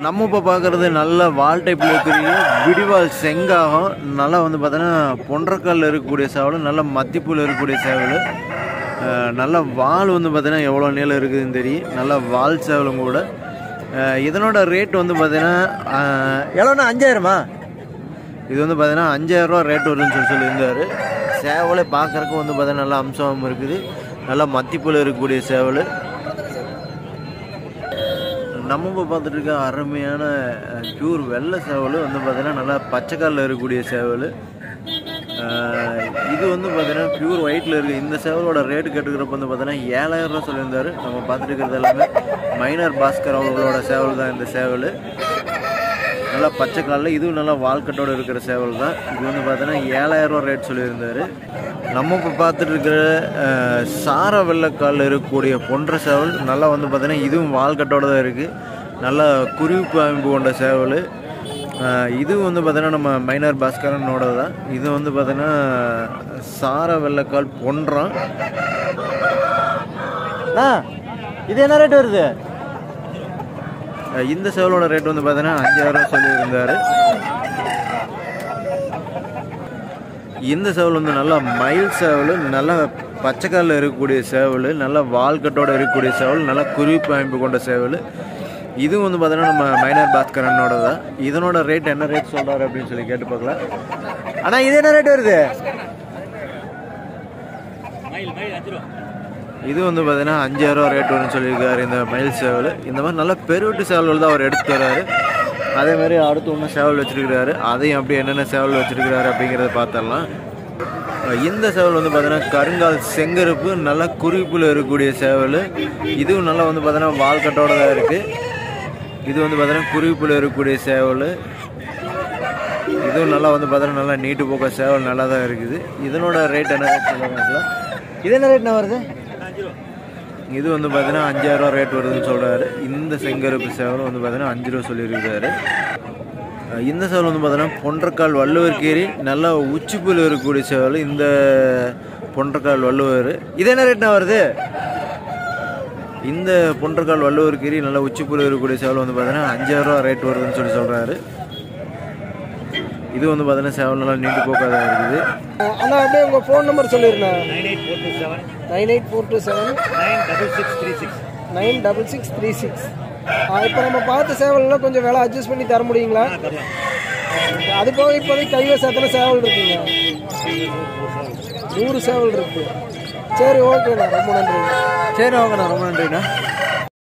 நம்ம இப்போ பார்க்குறது நல்ல வால் டைப்பில் இருக்கக்கூடிய விடிவால் செங்காகம் நல்லா வந்து பார்த்தோன்னா பொன்றக்காலில் இருக்கக்கூடிய சேவல் நல்ல மத்திப்பூவில் இருக்கக்கூடிய சேவல் அஹ், நல்ல வால் வந்து பார்த்தீங்கன்னா எவ்வளோ நீளம் இருக்குதுன்னு தெரியும் நல்ல வால் சேவலும் கூட அஹ், இதனோட ரேட் வந்து பார்த்தீங்கன்னா எவ்வளோண்ணா அஞ்சாயிரமா இது வந்து பார்த்தீங்கன்னா அஞ்சாயிரரூவா ரேட் வருதுன்னு சொல்லி சொல்லியிருந்தார் சேவலை பார்க்குறக்கு வந்து பார்த்தீங்கன்னா நல்லா அம்சமும் இருக்குது நல்லா மத்திப்பூவில் இருக்கக்கூடிய சேவல் நம்ம இப்போ பார்த்துட்டு இருக்க அருமையான பியூர் வெள்ளை சேவல் வந்து பார்த்தீங்கன்னா நல்லா பச்சைக்காலில் இருக்கக்கூடிய சேவல் அஹ், இது வந்து பார்த்தீங்கன்னா பியூர் ஒயிட்டில் இருக்குது இந்த சேவலோட ரேட்டு கேட்டுக்கிறப்ப வந்து பார்த்தீங்கன்னா ஏழாயிரம் ரூபா சொல்லியிருந்தாரு நம்ம பார்த்துட்டு இருக்கிறது எல்லாமே மைனர் பாஸ்கர் அவர்களோட சேவல் தான் இந்த சேவல் நல்லா பச்சை காலில் இதுவும் நல்லா வால்கட்டோட இருக்கிற சேவல் தான் இது வந்து பார்த்தீங்கன்னா ஏழாயிரம் ரூபா ரேட் சொல்லியிருந்தாரு நம்ம இப்போ பார்த்துட்டு இருக்கிற அஹ், சார வெள்ளைக்காலில் இருக்கக்கூடிய பொன்ற சேவல் நல்லா வந்து பார்த்தீங்கன்னா இதுவும் வால்கட்டோட தான் இருக்குது நல்லா குறிப்பு அமைப்பு கொண்ட சேவல் அஹ், இது வந்து பார்த்தீங்கன்னா நம்ம மைனர் பாஸ்கரனோட தான் இது வந்து பார்த்தீங்கன்னா சார வெள்ளைக்கால் பொன்றான் இது என்ன ரேட் வருது அஹ் இந்த சேவலோட ரேட் வந்து பார்த்தீங்கன்னா அஞ்சாயிரம் சொல்லியிருந்தாரு இந்த சேவல் வந்து நல்லா மயில் சேவல் நல்லா பச்சைக்காலில் இருக்கக்கூடிய சேவல் நல்லா வால்கட்டோட இருக்கக்கூடிய சேவல் நல்லா குறிப்பு அமைப்பு கொண்ட சேவல் இதுவும் வந்து பார்த்தீங்கன்னா நம்ம மைனர் பாஸ்கரனோட தான் இதனோட ரேட் என்ன ரேட் சொல்கிறாரு அப்படின்னு சொல்லி கேட்டு பார்க்கலாம் ஆனால் இது என்ன ரேட் வருது இது வந்து பார்த்தீங்கன்னா அஞ்சாயிரம் ரேட் வரும்னு சொல்லியிருக்காரு இந்த மயில் சேவல் இந்த மாதிரி நல்ல பெருவெட்டு சேவல்கள் தான் அவர் எடுத்து தராரு அதே மாதிரி அடுத்து ஒன்றும் சேவல் வச்சிருக்கிறாரு அதையும் அப்படி என்னென்ன சேவல் வச்சிருக்கிறாரு அப்படிங்கிறத பார்த்துடலாம் இந்த சேவல் வந்து பார்த்தீங்கன்னா கருங்கால் செங்கருப்பு நல்ல குறிப்பில் இருக்கக்கூடிய சேவல் இதுவும் நல்லா வந்து பார்த்தீங்கன்னா வால்கட்டோட தான் இருக்குது இது வந்து பார்த்தீங்கன்னா குறிப்பில் இருக்கக்கூடிய சேவல் இதுவும் நல்லா வந்து பார்த்தீங்கன்னா நல்லா நீட்டு போக்க சேவல் நல்லா தான் இருக்குது இதனோட ரேட் என்ன ரேட் சொல்லுவாங்க இது என்ன ரேட்னா வருது இது வந்து பார்த்தீங்கன்னா அஞ்சாயிரம் ரூபா ரேட் வருதுன்னு சொல்கிறாரு இந்த செங்கருப்பு சேவல் வந்து பார்த்தீங்கன்னா அஞ்சு ரூபா சொல்லியிருக்காரு அஹ் இந்த சேவல் வந்து பார்த்தீங்கன்னா பொன்றக்கால் வள்ளுவர் கீரி நல்லா உச்சிப்புல இருக்கக்கூடிய சேவல் இந்த பொன்றக்கால் வள்ளுவர் இது என்ன ரேட்னா வருது இந்த பொன்றக்கால் வள்ளுவர் கீரி நல்லா உச்சிப்புல இருக்கக்கூடிய சேவல் வந்து பார்த்தீங்கன்னா அஞ்சாயிரம் ரூபா ரேட் வருதுன்னு சொல்லி சொல்கிறாரு இது வந்து பார்த்தீங்கன்னா சேவல் நல்லா நீண்டு போக்காதான் இருக்குது அண்ணா அப்படியே உங்கள் ஃபோன் நம்பர் சொல்லிருண்ணா nine eight four two seven nine eight four two seven nine double six three six nine double six three six இப்போ நம்ம பார்த்த சேவல்லாம் கொஞ்சம் விலை அட்ஜஸ்ட் பண்ணி தர முடியுங்களா தரலாம் அது போக இப்போதைக்கு கைவசம் எத்தனை சேவல் இருக்குங்க நூறு சேவல் இருக்கு சரி ஓகேண்ணா ரொம்ப நன்றி சரி ஓகேண்ணா ரொம்ப நன்றிண்ணா